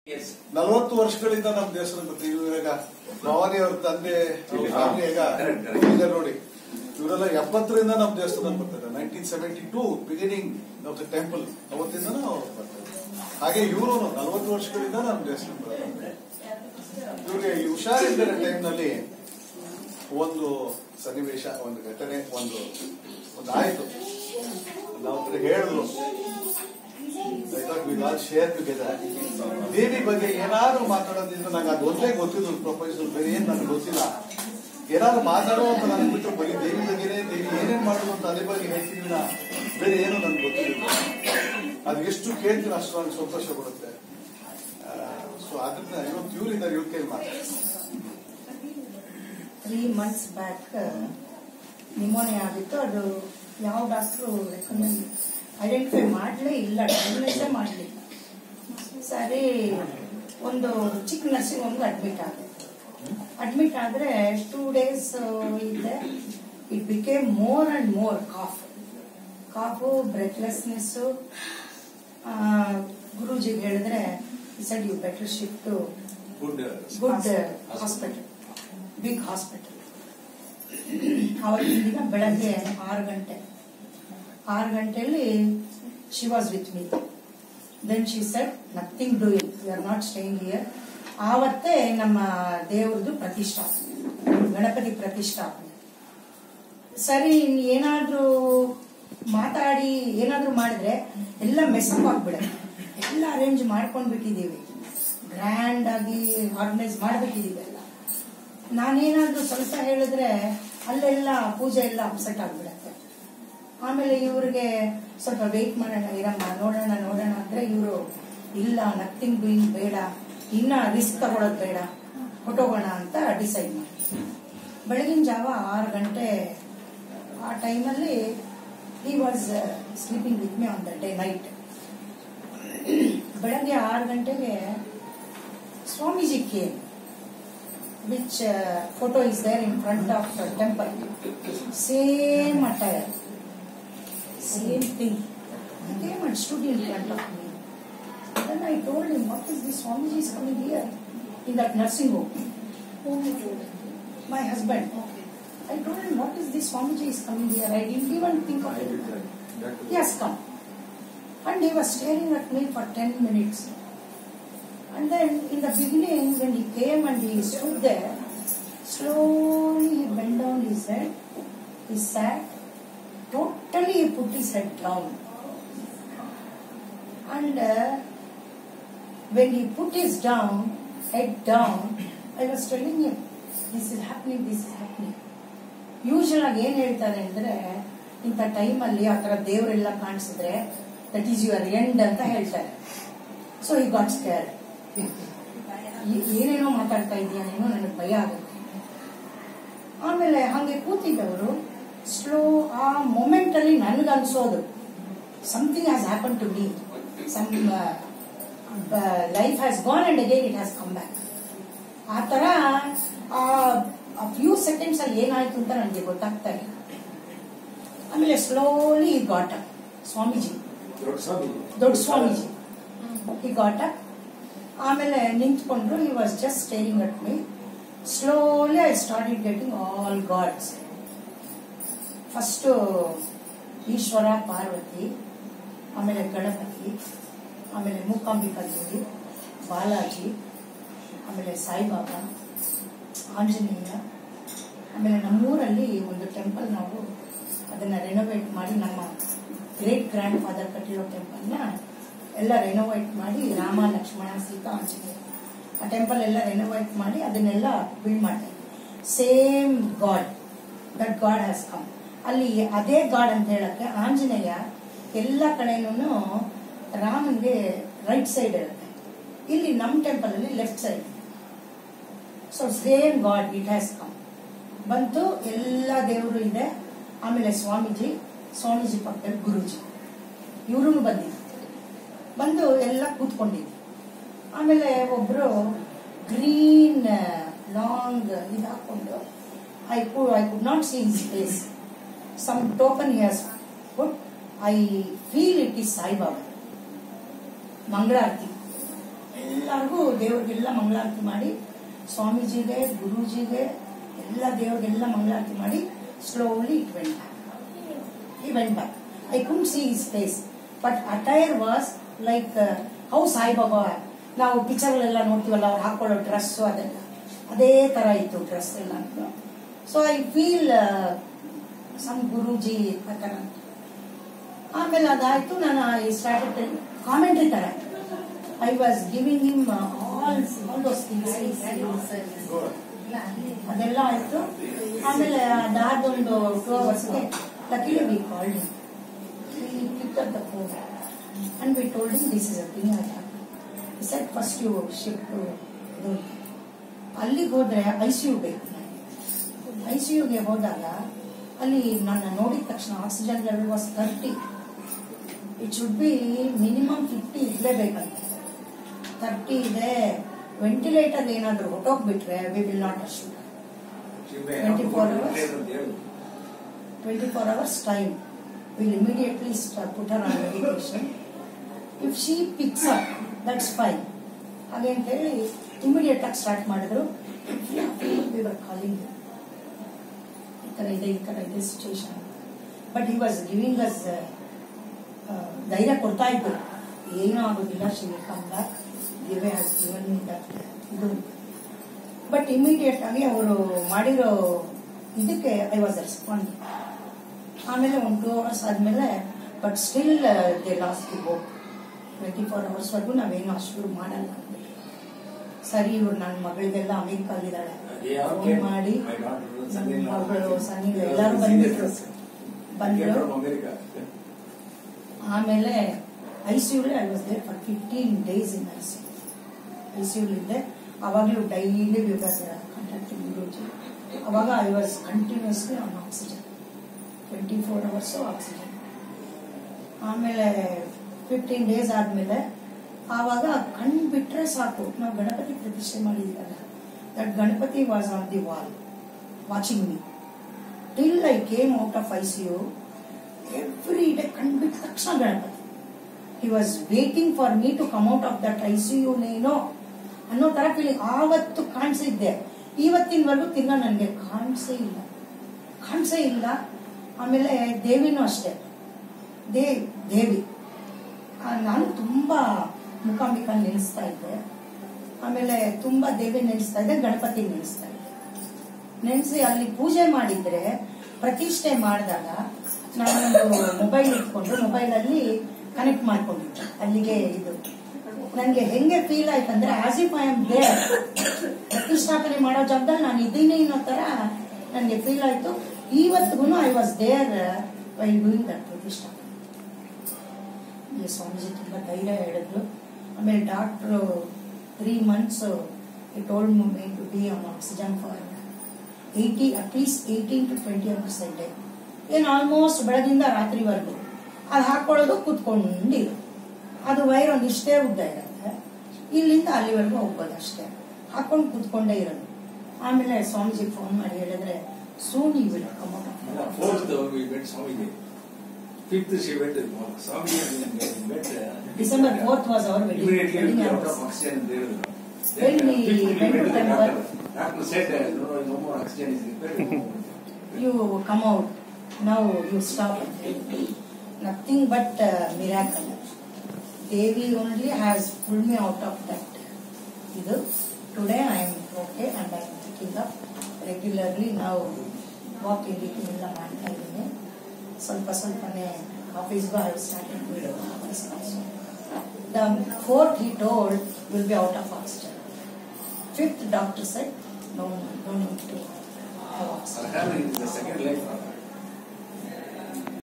S ನಲವತ್ತು ವರ್ಷಗಳಿಂದ ನಮ್ಮ ದೇಶದ ಗೊತ್ತಿ ಇವಾಗ ಭವಾನಿ ಅವ್ರ ತಂದೆ ಅವ್ರ family ಈಗ Correct, correct. ಈಗ ನೋಡಿ ಇವರೆಲ್ಲ ಎಪ್ಪತ್ತರಿಂದ ನಮ್ಮ ದೇವಸ್ಥಾನಕ್ಕೆ ಬರ್ತಾರೆ nineteen seventy two beginning of the temple ಅವತ್ತಿಂದ ಅವ್ರು ಬರ್ತಾರೆ ಹಾಗೆ ಇವರು ನಲವತ್ತು ವರ್ಷಗಳಿಂದ ನಮ್ಮ ದೇವಸ್ಥಾನಕ್ಕೆ ಬರ್ತಾರೆ ಇವ್ರಿಗೆ ಈ ಹುಷಾರಿಲ್ಲದ ಟೈಮ್ನಲ್ಲಿ ಒಂದು ಸನ್ನಿವೇಶ ಒಂದು ಘಟನೆ ಒಂದು ಒಂದು ಆಯ್ತು ನಾವು ಹೇಳಿದ್ರು ಶೇರ್ ಟುಗೆದರ್ ದೇವಿ ಬಗ್ಗೆ ಏನಾದ್ರು ಮಾತಾಡೋದ್ರಿಂದ ನಂಗೆ ಅದು ಒಂದೇ ಗೊತ್ತಿದ್ದು ಪ್ರಪಂಚದಲ್ಲಿ ಬೇರೆ ಏನ್ ನನಗೆ ಗೊತ್ತಿಲ್ಲ ಏನಾದ್ರು ಮಾತಾಡೋ ಅಂತ ನನಗೆ ಬಿಟ್ಟು ಬರೀ ದೇವಿ ಬಗ್ಗೆನೇ ದೇವಿ ಏನೇನ್ ಮಾಡೋದು ಅಂತ ಅದೇ ಬಗ್ಗೆ ಹೇಳ್ತೀನಿ ನಾ ಬೇರೆ ಏನು ನನ್ಗೆ ಗೊತ್ತಿಲ್ಲ ಅದು ಎಷ್ಟು ಕೇಳ್ತೀನಿ ಅಷ್ಟು ನನಗೆ ಸಂತೋಷ ಕೊಡುತ್ತೆ ಸೊ ಅದನ್ನ ಇವತ್ತು ಇವ್ರು ಇದ್ದಾರೆ ಇವ್ರ ಕೈಲಿ ಮಾತಾಡಿ ತ್ರೀ ಮಂತ್ಸ್ ಬ್ಯಾಕ್ ನಿಮೋನಿಯಾ ಆಗಿತ್ತು ಅದು ಯಾವ ಡಾಕ್ಟ್ರು ರೆಕಮೆಂಡ್ ಐಡೆಂಟಿಫೈ ಮಾಡಲೇ ಇಲ್ಲ ಡಯಾಗ್ನೋಸೇ ಮಾಡಲಿಲ್ಲ ಸರಿ ಒಂದು ಚಿಕ್ಕ ನರ್ಸಿಂಗ್ ಹೋಮ್ಗೆ ಅಡ್ಮಿಟ್ ಆದೆ ಅಡ್ಮಿಟ್ ಆದರೆ ಟೂ ಡೇಸ್ ಇದ್ದೆ it became more and more cough cough breathlessness ಗುರೂಜಿಗೆ ಹೇಳಿದ್ರೆ said you better shift good good hospital big hospital ಅವತ್ತಿನ ದಿನ ಬೆಳಗ್ಗೆ ಆರು ಗಂಟೆ ಆರು ಗಂಟೆಯಲ್ಲಿ she was with me then she said nothing doing you are not staying here ಆವತ್ತೇ ನಮ್ಮ ದೇವ್ರದ್ದು ಪ್ರತಿಷ್ಠಾಪನೆ ಗಣಪತಿ ಪ್ರತಿಷ್ಠಾಪನೆ ಸರಿ ಇನ್ ಏನಾದ್ರೂ ಮಾತಾಡಿ ಏನಾದ್ರೂ ಮಾಡಿದ್ರೆ ಎಲ್ಲ ಮೆಸ್ಅಪ್ ಆಗ್ಬಿಡುತ್ತೆ ಎಲ್ಲ ಅರೇಂಜ್ ಮಾಡ್ಕೊಂಡ್ ಬಿಟ್ಟಿದೀವಿ ಗ್ರ್ಯಾಂಡ್ ಆಗಿ ಆರ್ಗನೈಸ್ ಮಾಡ್ಬಿಟ್ಟಿದೀವಿ ಎಲ್ಲ ನಾನೇನಾದ್ರೂ ಸ್ವಲ್ಪ ಹೇಳಿದ್ರೆ ಅಲ್ಲೆಲ್ಲ ಪೂಜೆ ಎಲ್ಲ ಅಪ್ಸೆಟ್ ಆಗ್ಬಿಡತ್ತೆ ಆಮೇಲೆ ಇವ್ರಿಗೆ ಸ್ವಲ್ಪ ವೆಯ್ಟ್ ಮಾಡೋಣ ಇರಮ್ಮ ನೋಡೋಣ ನೋಡೋಣ ಅಂದ್ರೆ ಇವರು ಇಲ್ಲ ನಥಿಂಗ್ ಡೂಯಿಂಗ್ ಬೇಡ ಇನ್ನ ರಿಸ್ಕ್ ತಗೊಳೋದು ಬೇಡ ಹೊಟ್ಟೋಗೋಣ ಅಂತ ಡಿಸೈಡ್ ಮಾಡಿ ಬೆಳಗಿನ ಜಾವ ಆರು ಗಂಟೆ ಆ ಟೈಮಲ್ಲಿ he was sleeping with me on the day night ಬೆಳಗ್ಗೆ ಆರು ಗಂಟೆಗೆ Swamiji came which photo is there in front of temple same attire same thing came and stood in front of me. Then I told him, what is this Swamiji is coming here in that nursing home? My husband. I told him, what is this Swamiji is coming here? I didn't even think of it. He has come. And he was staring at me for 10 minutes. And then in the beginning, when he came and he stood there, slowly he bent down his head, he sat, totally he put his head down. And uh, when he put his down, head down, I was telling him, this is happening, this is happening. Usual ಆಗಿ ಏನ್ ಹೇಳ್ತಾರೆ ಅಂದ್ರೆ ಇಂಥ ಟೈಮಲ್ಲಿ ಆ ಥರ ದೇವರೆಲ್ಲ ಕಾಣಿಸಿದ್ರೆ ದಟ್ ಈಸ್ ಯುವರ್ ಎಂಡ್ ಅಂತ ಹೇಳ್ತಾರೆ ಸೊ ಈ ಗಾಟ್ ಸ್ಕೇರ್ ಏನೇನೋ ಮಾತಾಡ್ತಾ ಇದೀಯ ನೀನು ನನಗೆ ಭಯ ಆಗುತ್ತೆ ಆಮೇಲೆ ಹಾಗೆ ಕೂತಿದ್ದವರು ಸ್ಲೋ ಆ ಮೊಮೆಂಟ್ ಅಲ್ಲಿ ನನಗೆ ಅನ್ಸೋದು something has happen to me some life has gone and again it has come back ಆ ತರ ಆ ಫ್ಯೂ ಸೆಕೆಂಡ್ಸ್ ಅಲ್ಲಿ ಏನಾಯ್ತು ಅಂತ ನನಗೆ ಗೊತ್ತಾಗ್ತಾ ಇಲ್ಲ ಆಮೇಲೆ ಸ್ಲೋಲಿ ಗಾಟ ಸ್ವಾಮೀಜಿ ದೊಡ್ಡ ಸ್ವಾಮೀಜಿ ಈ ಗಾಟ ಆಮೇಲೆ ನಿಂತ್ಕೊಂಡ್ರು he was just staring at me slowly I started getting all gods first Ishwara Parvati ಆಮೇಲೆ ಗಣಪತಿ ಆಮೇಲೆ ಮೂಕಾಂಬಿಕಾ ದೇವಿ ಬಾಲಾಜಿ ಆಮೇಲೆ ಸಾಯಿಬಾಬಾ ಆಂಜನೇಯ ಆಮೇಲೆ ನಮ್ಮೂರಲ್ಲಿ ಒಂದು ಟೆಂಪಲ್ ನಾವು ಅದನ್ನ ರೆನೋವೇಟ್ ಮಾಡಿ ನಮ್ಮ ಗ್ರೇಟ್ ಗ್ರ್ಯಾಂಡ್ ಫಾದರ್ ಕಟ್ಟಿರೋ ಟೆಂಪಲ್ನ ಎಲ್ಲ ರೆನೋವೇಟ್ ಮಾಡಿ ರಾಮ ಲಕ್ಷ್ಮಣ ಸೀತಾ ಆಂಜನೇಯ ಆ ಟೆಂಪಲ್ ಎಲ್ಲ ರೆನೋವೇಟ್ ಮಾಡಿ ಅದನ್ನೆಲ್ಲ ಬಿಲ್ಡ್ ಮಾಡಿದೆ same god that god has come ಅಲ್ಲಿ ಅದೇ ಗಾಡ್ ಅಂತ ಹೇಳಕ್ಕೆ ಆಂಜನೇಯ ಎಲ್ಲ ಕಡೆನೂ ರಾಮನ್ಗೆ ರೈಟ್ ಸೈಡ್ ಇರುತ್ತೆ ಇಲ್ಲಿ ನಮ್ಮ ಟೆಂಪಲ್ ಅಲ್ಲಿ left side so same god it has come ಬಂತು ಎಲ್ಲ ದೇವರು ಇದೆ ಆಮೇಲೆ ಸ್ವಾಮೀಜಿ ಸ್ವಾಮೀಜಿ ಪಕ್ಕದಲ್ಲಿ ಗುರೂಜಿ ಇವರು ಬಂದಿದ್ರು ಬಂದು ಎಲ್ಲ ಕೂತ್ಕೊಂಡಿದ್ವಿ ಆಮೇಲೆ ಒಬ್ರು ಗ್ರೀನ್ ಲಾಂಗ್ ಇದು ಹಾಕೊಂಡು ಐ ಕು I could not see his face some token here's put I feel it is Sai Baba ಮಂಗಳಾರತಿ ಎಲ್ಲರಿಗೂ ದೇವ್ರಿಗೆಲ್ಲ ಮಂಗಳಾರತಿ ಮಾಡಿ ಸ್ವಾಮೀಜಿಗೆ ಗುರೂಜಿಗೆ ಎಲ್ಲ ದೇವ್ರಿಗೆಲ್ಲ ಮಂಗಳಾರತಿ ಮಾಡಿ slowly it went back he went back. I couldn't see his face, but attire was like uh, how Sai Baba ನಾವು picture ಎಲ್ಲ ನೋಡ್ತೀವಲ್ಲ ಅವ್ರು ಹಾಕೊಳ್ಳೋ ಡ್ರೆಸ್ ಅದೆಲ್ಲ ಅದೇ ತರ ಇತ್ತು ಡ್ರೆಸ್ ಎಲ್ಲ so I feel some Guruji ಆ ಥರ ಆಮೇಲೆ ಅದಾಯ್ತು ನಾನು ಐ ಸ್ಟಾರ್ಟೆಡ್ ಕಾಮೆಂಟ್ರಿ ತರ I was giving him all all those things ಅದೆಲ್ಲ ಆಯ್ತು ಆಮೇಲೆ ಅದಾದೊಂದು ಟೂ ಅವರ್ಸ್ಗೆ luckily we called pick up the phone and we told him this is a thing ಆಯ್ತು ಸೆಟ್ ಫಸ್ಟ್ ಯು ಶಿಫ್ಟ್ ಇದು ಅಲ್ಲಿಗೆ ಹೋದ್ರೆ ಐ ಸಿ ಯು ಬೇಕು ಐ ಸಿ ಯುಗೆ ಹೋದಾಗ ಅಲ್ಲಿ ನನ್ನ ನೋಡಿದ ತಕ್ಷಣ oxygen level was thirty it should be minimum fifty ಇರಲೇಬೇಕಂತೆ ತರ್ಟಿ ಇದೆ ವೆಂಟಿಲೇಟರ್ ಏನಾದರೂ ಹೊಟ್ಟೋಗ್ಬಿಟ್ರೆ ವಿ ವಿಲ್ ನಾಟ್ ಅಷ್ಟು twenty four hours twenty four hours time will immediately put her on meditation if she picks up that's fine ಹಾಗೆ ಅಂತ ಹೇಳಿ immediate ಆಗಿ start ಮಾಡಿದ್ರು ವಿವರ್ ಕಾಲಿಂಗ್ ಈ ಥರ ಇದೆ ಈ ಥರ ಇದೆ situation but he was giving us ಧೈರ್ಯ ಕೊಡ್ತಾ ಇದ್ರು ಏನೂ ಆಗೋದಿಲ್ಲ she will come back give has given that ಇದು ಬಟ್ ಇಮಿಡಿಯೇಟ್ ಆಗಿ ಅವರು ಮಾಡಿರೋ ಇದಕ್ಕೆ ಐ ವಾಸ್ ರೆಸ್ಪಾಂಡ್ ಆಮೇಲೆ ಒಂದು ಟೂ ಅವರ್ಸ್ ಆದಮೇಲೆ but still they lost the hope twenty four ಅವರ್ಸ್ವರೆಗೂ ನಾವೇನು ಅಷ್ಟು ಮಾಡಲ್ಲ ಅಂದ್ಬಿಟ್ಟು ಸರಿ ಇವ್ರು ನನ್ನ ಮಗಳಿಗೆಲ್ಲ ಅಮೆರಿಕಲ್ಲಿದ್ದಾಳೆ ಫೋನ್ ಮಾಡಿ ನನ್ನ ಮಗಳು ಸನಿ ಎಲ್ಲರೂ ಬಂದ್ಬಿಟ್ರು ಬಂದ್ರು ಆಮೇಲೆ I C I was there for fifteen days in I C I C ಇದ್ದೆ ಅವಾಗಲೂ ಡೈಲಿ ವಿವರ್ ಕಾಂಟ್ಯಾಕ್ಟಿಂಗ್ ಗುರೂಜಿ ಅವಾಗ I was continuously on oxygen twenty four hours oxygen ಆಮೇಲೆ ಫಿಫ್ಟೀನ್ ಡೇಸ್ ಆದಮೇಲೆ ಆವಾಗ ಕಣ್ಣು ಬಿಟ್ರೆ ಸಾಕು ನಾವು ಗಣಪತಿ ಪ್ರತಿಷ್ಠೆ ಮಾಡಿದ್ದೀವಲ್ಲ that Ganapati was on the wall watching me till I came out of I C U every day ಕಣ್ಣು ಬಿಟ್ಟ ತಕ್ಷಣ Ganapati he was waiting for me to come out of that I C U ನೇನೋ ಅನ್ನೋ ತರ ಫೀಲಿಂಗ್ ಆವತ್ತು ಕಾಣಿಸಿದ್ದೆ ಇವತ್ತಿನವರೆಗೂ ತಿರ್ಗಾ ನನಗೆ ಕಾಣಿಸೇ ಇಲ್ಲ ಕಾಣಿಸೇ ಇಲ್ಲ ಆಮೇಲೆ ದೇವಿನೂ ಅಷ್ಟೇ ದೇ ದೇವಿ ಆ, ನಾನು ತುಂಬಾ ಮುಖಾಂಬಿಕ ನೆನೆಸ್ತಾ ಇದ್ದೆ ಆಮೇಲೆ ತುಂಬಾ ದೇವಿ ನೆನೆಸ್ತಾ ಇದ್ದೆ ಗಣಪತಿ ನೆನೆಸ್ತಾ ಇದ್ದೆ ನೆನೆಸಿ ಅಲ್ಲಿ ಪೂಜೆ ಮಾಡಿದ್ರೆ ಪ್ರತಿಷ್ಠೆ ಮಾಡಿದಾಗ ನಾನೊಂದು ಮೊಬೈಲ್ ಇಟ್ಕೊಂಡು ಮೊಬೈಲ್ ಅಲ್ಲಿ ಕನೆಕ್ಟ್ ಮಾಡ್ಕೊಂಡಿದ್ದೆ ಅಲ್ಲಿಗೆ ಇದು ನನಗೆ ಹೆಂಗೆ ಫೀಲ್ ಆಯ್ತಂದ್ರೆ as if I am there ಪ್ರತಿಷ್ಠಾಪನೆ ಮಾಡೋ ಜಾಗದಲ್ಲಿ ನಾನು ಇದ್ದೀನಿ ಅನ್ನೋ ತರ ನನಗೆ ಫೀಲ್ ಆಯ್ತು ಇವತ್ತಿಗೂ I was there while doing that ಪ್ರತಿಷ್ಠಾಪನೆ ಈ ಸ್ವಾಮೀಜಿ ತುಂಬಾ ಧೈರ್ಯ ಹೇಳಿದ್ರು ಆಮೇಲೆ doctor three months he told me to be on oxygen for eighty at least eighteen to twenty hours a day ಏನು ಆಲ್ಮೋಸ್ಟ್ ಬೆಳಗಿಂದ ರಾತ್ರಿವರೆಗೂ ಅದು ಹಾಕೊಳ್ಳೋದು ಕೂತ್ಕೊಂಡಿರು ಅದು ವೈರ್ ಒಂದು ಇಷ್ಟೇ ಉದ್ದ ಇರುತ್ತೆ ಇಲ್ಲಿಂದ ಅಲ್ಲಿವರೆಗೂ ಹೋಗ್ಬೋದು ಅಷ್ಟೇ ಹಾಕೊಂಡು ಕೂತ್ಕೊಂಡೇ ಇರೋದು ಆಮೇಲೆ ಸ್ವಾಮೀಜಿ ಫೋನ್ ಮಾಡಿ ಹೇಳಿದ್ರೆ soon you will come Fourth, we met Swamiji. Fifth, she went to Swamiji and met. uh, December 4th was our wedding. Immediately, wedding we out of anniversary. oxygen and there. When Then, uh, we fifth, we went went to to the temple. doctor. Doctor said, uh, no, no, no more oxygen is required. you come out now you stop nothing but uh, miracle devi only has pulled me out of that ಇದು today i am okay and i am picking up regularly now walking ಗೀಕಿಂಗ್ ಎಲ್ಲ ಮಾಡ್ತಾ ಇದ್ದೀನಿ ಸ್ವಲ್ಪ ಸ್ವಲ್ಪನೇ ಆಫೀಸ್ಗೂ I started the fourth he told will be out of oxygen fifth doctor said no no no need to have oxygen Her hand is the second life.